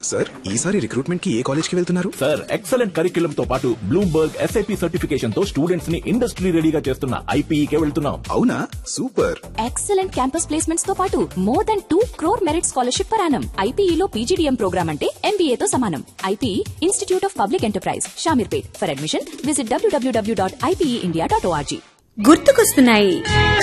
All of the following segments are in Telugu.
సార్ ఈసారి రిక్రూట్మెంట్ కి ఏ కాలేజ్ కి వెళ్తున్నారు సార్ ఎక్సలెంట్ కరిక్యులం తో పాటు బ్లూంబర్గ్ ఎస్ఐపి సర్టిఫికేషన్ తో స్టూడెంట్స్ ని ఇండస్ట్రీ రెడీగా చేస్తున్న ఐపీఈకే వెళ్తున్నాం అవునా సూపర్ ఎక్సలెంట్ క్యాంపస్ ప్లేస్మెంట్స్ తో పాటు more than two crore merit scholarship పరానం ఐపీఈలో పీజీడీఎం ప్రోగ్రామ్ అంటే ఎంబీఏ తో సమానం IPE institute of public enterprise Shamirpet for admission visit WWW dot IPE India dot org గుర్తుకొస్తున్నాయి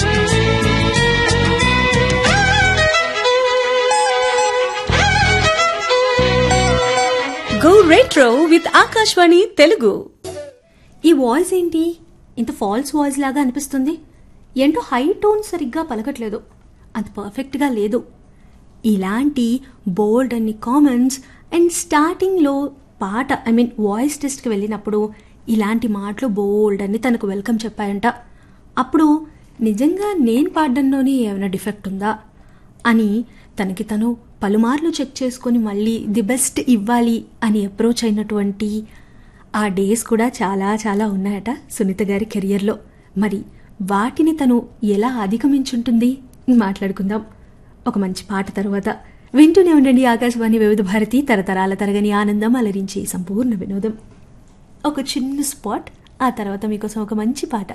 go retro with Akashvani Telugu ఈ వాయిస్ ఏంటి ఇంత ఫాల్స్ వాయిస్ లాగా అనిపిస్తుంది ఏంటో హై టోన్ సరిగ్గా పలకట్లేదు అది పర్ఫెక్ట్గా లేదు ఇలాంటి బోల్డ్ అన్ని కామెంట్స్ అండ్ స్టార్టింగ్లో పాట ఐ మీన్ వాయిస్ టెస్ట్కి వెళ్ళినప్పుడు ఇలాంటి మాటలు బోల్డ్ అని తనకు వెల్కమ్ చెప్పాయంట అప్పుడు నిజంగా నేను పాడడంలోనే ఏమైనా డిఫెక్ట్ ఉందా అని తనకి తను పలుమార్లు చెక్ చేసుకొని మళ్ళీ ది బెస్ట్ ఇవ్వాలి అని అప్రోచ్ అయినటువంటి ఆ డేస్ కూడా చాలా చాలా ఉన్నాయట సునీత గారి కెరియర్లో మరి వాటిని తను ఎలా అధిగమించుంటుంది మాట్లాడుకుందాం ఒక మంచి పాట తర్వాత వింటూనే ఉండండి ఆకాశవాణి వివిధ భారతి తరతరాల తరగని ఆనందం అలరించి సంపూర్ణ వినోదం ఒక చిన్న స్పాట్ ఆ తర్వాత మీకోసం ఒక మంచి పాట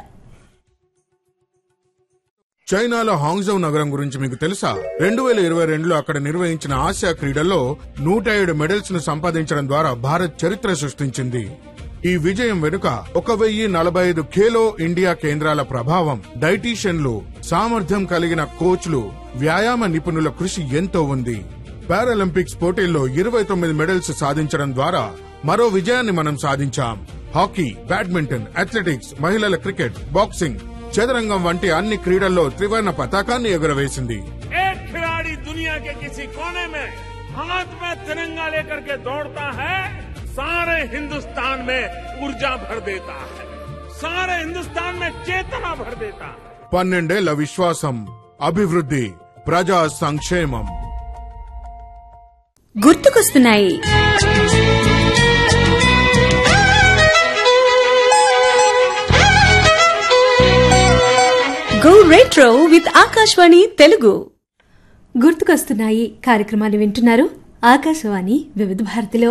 చైనాలో హాంగ్జౌ నగరం గురించి మీకు తెలుసా రెండు వేల ఇరవై రెండులో అక్కడ నిర్వహించిన ఆసియా క్రీడల్లో నూట ఏడు మెడల్స్ ను సంపాదించడం ద్వారా భారత్ చరిత్ర సృష్టించింది ఈ విజయం వెనుక ఒక వెయ్యి నలభై ఐదు ఖేలో ఇండియా కేంద్రాల ప్రభావం డైటీషియన్లు సామర్థ్యం కలిగిన కోచ్లు వ్యాయామ నిపుణుల కృషి ఎంతో ఉంది పారాలింపిక్స్ పోటీల్లో ఇరవై తొమ్మిది మెడల్స్ సాధించడం ద్వారా మరో విజయాన్ని మనం సాధించాం హాకీ బ్యాడ్మింటన్ అథ్లెటిక్స్ మహిళల క్రికెట్ బాక్సింగ్ చదరంగం వంటి అన్ని క్రీడల్లో త్రివర్ణ పతాకాన్ని ఎగురవేసింది एक खिलाड़ी दुनिया के किसी कोने में हाथ में तिरंगा लेकर के दौड़ता है सारे हिंदुस्तान में ऊर्जा भर देता है सारे हिंदुस्तान में चेतना भर देता है పన్నెండేళ్ల విశ్వాసం అభివృద్ధి ప్రజా సంక్షేమం గుర్తుకొస్తున్నాయి go retro with Akashvani Telugu గుర్తుకొస్తున్నాయి కార్యక్రమాన్ని వింటున్నారు ఆకాశవాణి వివిధ భారతిలో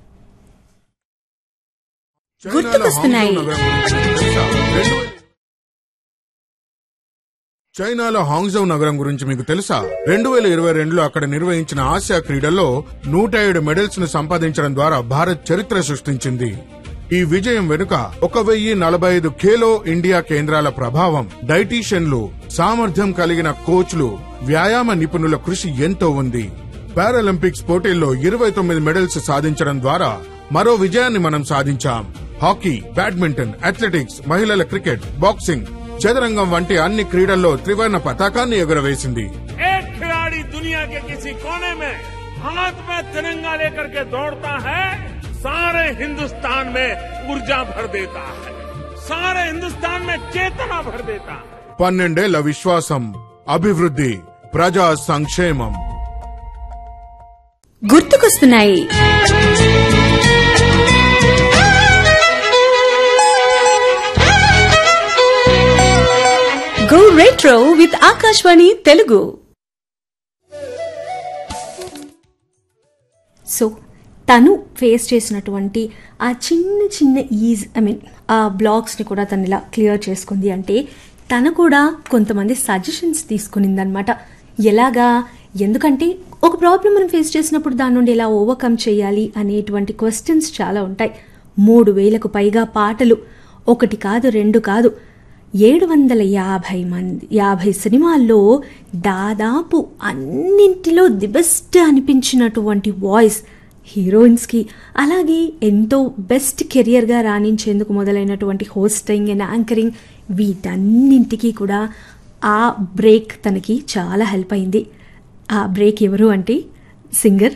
చైనాలో గుర్తుకొస్తున్నాయి. హాంగ్జౌ నగరం గురించి మీకు తెలుసా? రెండు- చైనాలో హాంగ్జౌ నగరం గురించి మీకు తెలుసా రెండు వేల ఇరవై రెండులో అక్కడ నిర్వహించిన ఆసియా క్రీడల్లో నూట ఏడు మెడల్స్ ను సంపాదించడం ద్వారా భారత్ చరిత్ర సృష్టించింది ఈ విజయం వెనుక ఒక వెయ్యి నలభై ఐదు ఖేలో ఇండియా కేంద్రాల ప్రభావం డైటీషియన్లు సామర్థ్యం కలిగిన కోచ్లు వ్యాయామ నిపుణుల కృషి ఎంతో ఉంది పారాలింపిక్స్ పోటీల్లో ఇరవై తొమ్మిది మెడల్స్ సాధించడం ద్వారా మరో విజయాన్ని మనం సాధించాం హాకీ బ్యాడ్మింటన్ అథ్లెటిక్స్ మహిళల క్రికెట్ బాక్సింగ్ చదరంగం వంటి అన్ని క్రీడల్లో త్రివర్ణ పతాకాన్ని ఎగురవేసింది एक खिलाड़ी दुनिया के किसी कोने में हाथ में तिरंगा लेकर के दौड़ता है सारे हिंदुस्तान में ऊर्जा भर देता है सारे हिंदुस्तान में चेतना भर देता है పన్నెండేళ్ల విశ్వాసం అభివృద్ధి ప్రజా సంక్షేమం గుర్తుకొస్తున్నాయి go retro with Akashvani Telugu so తను ఫేస్ చేసినటువంటి ఆ చిన్న చిన్న ఈజ్ ఐ మీన్ ఆ బ్లాగ్స్ని కూడా తను ఇలా క్లియర్ చేసుకుంది అంటే తను కూడా కొంతమంది సజెషన్స్ తీసుకునిందనమాట ఎలాగా ఎందుకంటే ఒక ప్రాబ్లం మనం ఫేస్ చేసినప్పుడు దాని నుండి ఎలా ఓవర్కమ్ చేయాలి అనేటువంటి క్వశ్చన్స్ చాలా ఉంటాయి మూడు వేలకు పైగా పాటలు ఒకటి కాదు రెండు కాదు ఏడు వందల యాభై మంది యాభై సినిమాల్లో దాదాపు అన్నింటిలో ది బెస్ట్ అనిపించినటువంటి వాయిస్ హీరోయిన్స్కి అలాగే ఎంతో బెస్ట్ కెరియర్గా రాణించేందుకు మొదలైనటువంటి హోస్టింగ్ అండ్ యాంకరింగ్ వీటన్నింటికీ కూడా ఆ బ్రేక్ తనకి చాలా హెల్ప్ అయింది ఆ బ్రేక్ ఎవరు అంటే సింగర్